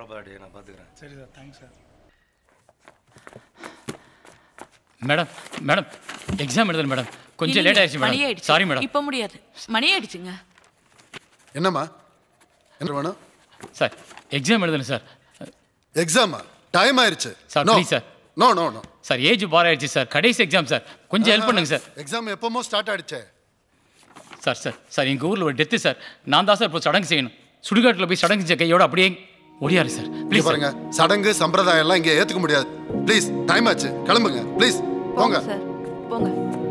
கவலைப்படாதே நான் பார்த்துக்கிறேன் சரி sir thanks sir madam madam exam எழுதணும் மேடம் கொஞ்சம் லேட் ஆயிடுச்சு மணி மேடம் ஆயிடுச்சு சாரி மேடம் இப்ப முடியாது மணி ஆயிடுச்சுங்க என்னம்மா என்ன வேணும் சார் எக்ஸாம் எழுதணும் சார் எக்ஸாமா டைம் ஆயிருச்சு sir No. Please sir no no no sir age bar ஆயிடுச்சு சார் கடைசி எக்ஸாம் சார் கொஞ்சம் ஹெல்ப் பண்ணுங்க சார் எக்ஸாம் எப்பமோ ஸ்டார்ட் ஆயிடுச்சே சார் சார் சார் எங்கள் ஊரில் ஒரு டெத்து சார் நான் தான் சார் இப்போ சடங்கு செய்யணும் சுடுகாட்டில் போய் சடங்கு செஞ்ச கையோட அப்படியே ஒடியாரு சார் இங்க ப்ளீஸ் பாருங்க சடங்கு சம்பிரதாயம் எல்லாம் இங்க ஏத்துக்க முடியாது ப்ளீஸ் டைம் ஆச்சு கிளம்புங்க ப்ளீஸ் போங்க சார் போங்க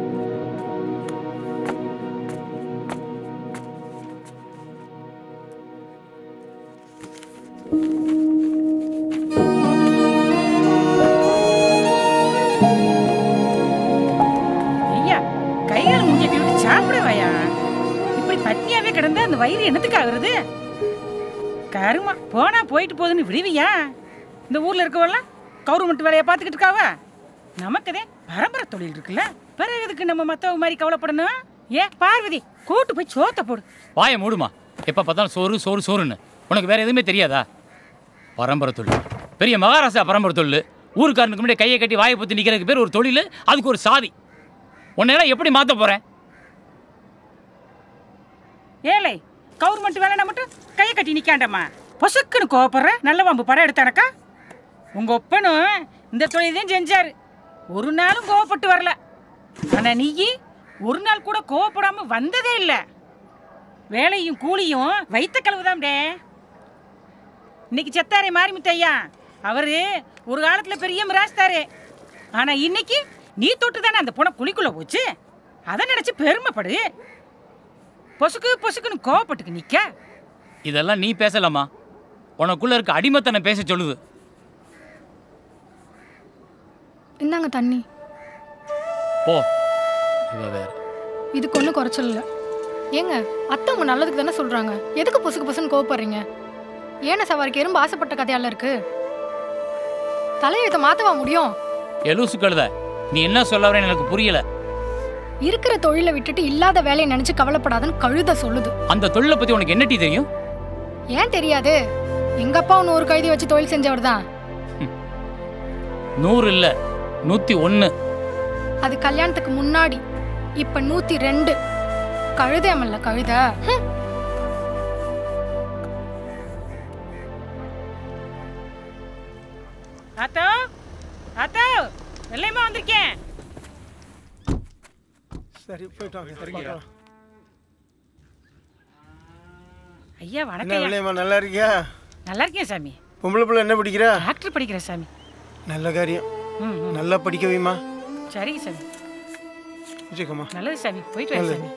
ஐயா கைகால் மூஞ்சி விட்டு சாப்பிடவாயா இப்படி பட்னியாவே கிடந்தா அந்த வயிறு என்னத்துக்கு ஆகுறது கருமா போனா போயிட்டு போகுதுன்னு விடுவியா இந்த ஊர்ல இருக்கவெல்லாம் கவர்மெண்ட் வேலையை பார்த்துக்கிட்டு இருக்காவ நமக்குதே பரம்பரை தொழில் இருக்குல்ல பிறகு எதுக்கு நம்ம மத்தவங்க மாதிரி கவலைப்படணும் ஏ பார்வதி கூட்டு போய் சோத்த போடு வாயை மூடுமா எப்போ பார்த்தாலும் சோறு சோறு சோறுன்னு உனக்கு வேற எதுவுமே தெரியாதா பரம்பரை தொழில் பெரிய மகாராஷ்டிரா பரம்பரை தொழில் ஊருக்காரனுக்கு முன்னாடி கையை கட்டி வாயை பற்றி நிற்கிறதுக்கு பேர் ஒரு தொழில் அதுக்கு ஒரு சாதி உன்னையெல்லாம் எப்படி மாற்ற போகிறேன் ஏழை கவர்மெண்ட் வேலைனா மட்டும் கையை கட்டி நிக்காண்டம்மா பொசுக்குன்னு கோவப்படுற நல்ல வம்பு படம் எடுத்தானக்கா உங்க ஒப்பனும் இந்த தொழிலையும் செஞ்சாரு ஒரு நாளும் கோவப்பட்டு வரல ஆனா நீ ஒரு நாள் கூட கோவப்படாம வந்ததே இல்லை வேலையும் கூலியும் வைத்த கழுவுதாம்டே இன்னைக்கு செத்தாரே மாரிமுத்தையா அவரு ஒரு காலத்துல பெரிய மிராஸ்தாரு ஆனா இன்னைக்கு நீ தொட்டு தானே அந்த பொண்ணை குழிக்குள்ள போச்சு அதை நினைச்சு பெருமைப்படு பொசுக்கு பொசுக்குன்னு கோவப்பட்டுக்கு நிக்க இதெல்லாம் நீ பேசலாமா உனக்குள்ள இருக்க அடிமத்தனை பேச சொல்லுது இந்தாங்க தண்ணி போ இவ வேற இதுக்கு ஒன்றும் குறைச்சல் இல்லை ஏங்க அத்தை உங்க நல்லதுக்கு தானே சொல்றாங்க எதுக்கு பொசுக்கு பொசுன்னு கோவப்படுறீங்க ஏன சவாரிக்கு எறும்பு ஆசைப்பட்ட கதையால இருக்கு தலையெழுத்த மாத்தவா முடியும் எலூசு கழுத நீ என்ன சொல்ல வரேன்னு எனக்கு புரியல இருக்கிற தொழிலை விட்டுட்டு இல்லாத வேலையை நினைச்சு கவலைப்படாதன்னு கழுத சொல்லுது அந்த தொழிலை பத்தி உனக்கு என்ன டீ தெரியும் ஏன் தெரியாது எங்க அப்பா ஒன்று ஒரு கைதி வச்சு தொழில் செஞ்சவர் தான் நூறு இல்ல நூத்தி ஒன்னு அது கல்யாணத்துக்கு முன்னாடி இப்ப நூத்தி ரெண்டு கழுதையமல்ல கழுத ஹம். ஆத்தோ ஆத்தோ வெள்ளையம்மா வந்திருக்கேன் சரி போயிட்டு வாங்க சரிங்க ஐயா என்ன வணக்கம் ஐயா. விலையம்மா நல்லா இருக்கியா நல்லா இருக்கேன் சாமி பொம்பளை பிள்ளை என்ன படிக்கிறா டாக்டர் படிக்கிறேன் சாமி நல்ல காரியம் ம், ம். நல்லா படிக்க வைமா சரிங்க சாமி வச்சுக்கோமா நல்லது சாமி போயிட்டு வரேன் நல்லது. சாமி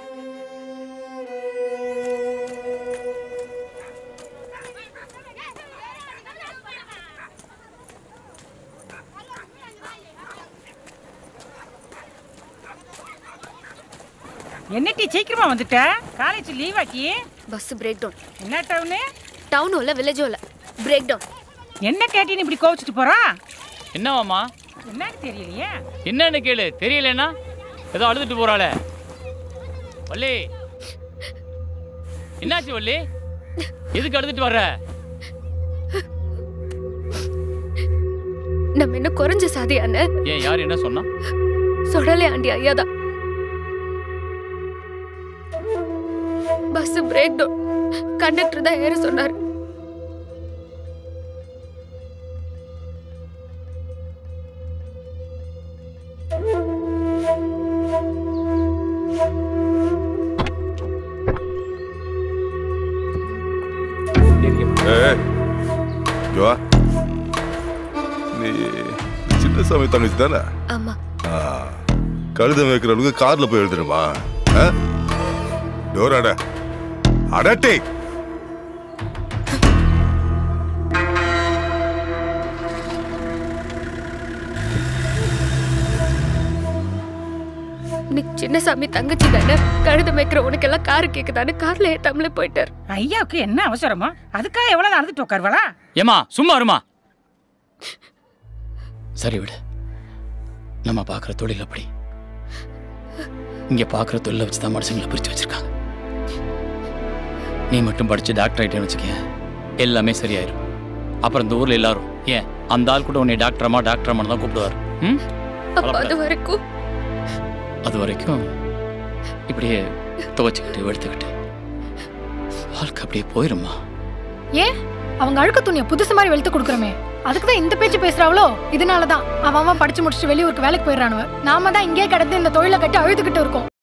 என்னட்டி சீக்கிரமா வந்துட்ட காலேஜ் லீவ் ஆக்கி பஸ் பிரேக் டவுன் என்ன டவுனு டவுனும் இல்லை வில்லேஜும் இல்லை பிரேக் டவுன் என்ன கேட்டின்னு இப்படி கோவிச்சிட்டு போறா என்னவாமா என்னன்னு தெரியலையே என்னன்னு கேளு தெரியலன்னா ஏதோ அழுதுட்டு போறாளே வள்ளி என்னாச்சு வள்ளி எதுக்கு அழுதுட்டு வர்ற நம்ம என்ன குறைஞ்ச சாதியான ஏன் யார் என்ன சொன்னா சொடலே ஆண்டி ஐயா தான் பஸ் பிரேக் டவுன் கண்டக்டர் தான் ஏற சொன்னார் ஏய், இங்க வா. நீ சின்னசாமி தங்கச்சி தானே ஆமா ஆ, கழுதம் வைக்கிற அளவுக்கு கார்ல போய் எழுதுணுமா டோர் அட அடட்டே நீ சின்னசாமி தங்கச்சி தானே கழுத மேய்க்கிற உனக்கெல்லாம் காரு கேக்குதான்னு கார்ல ஏத்தாமலே போயிட்டார் ஐயாவுக்கு என்ன அவசரமா அதுக்காக எவ்வளவு அழுதுட்டு உட்காருவாளா ஏமா சும்மா இருமா சரி விடு நம்ம பார்க்குற தொழில் அப்படி இங்கே பார்க்குற தொழிலை வச்சு தான் மனுஷங்களை பிரித்து வச்சிருக்காங்க நீ மட்டும் படித்து டாக்டர் ஆகிட்டேன்னு வச்சுக்க எல்லாமே சரியாயிரும் அப்புறம் இந்த ஊர்ல எல்லாரும் ஏன் அந்த ஆள் கூட உன்னை டாக்டர் அம்மா டாக்டர் அம்மா தான் கூப்பிடுவார் ம் அப்ப அது வரைக்கும் அது வரைக்கும் இப்படியே துவைச்சிக்கிட்டு வெடுத்துக்கிட்டு வாழ்க்கை அப்படியே போயிருமா ஏன் அவங்க அழுக்கு துணியை புதுசு மாதிரி வெளுத்து கொடுக்குறோமே அதுக்கு தான் இந்த பேச்சு பேசுறாவளோ இதனால தான் அவன் அவன் படிச்சு முடிச்சுட்டு வெளியூருக்கு வேலைக்கு போயிடறானுவ நாம தான் இங்கே கிடந்து இந்த தொழிலை கட்டி அழுதுகிட்டு இருக்கோம்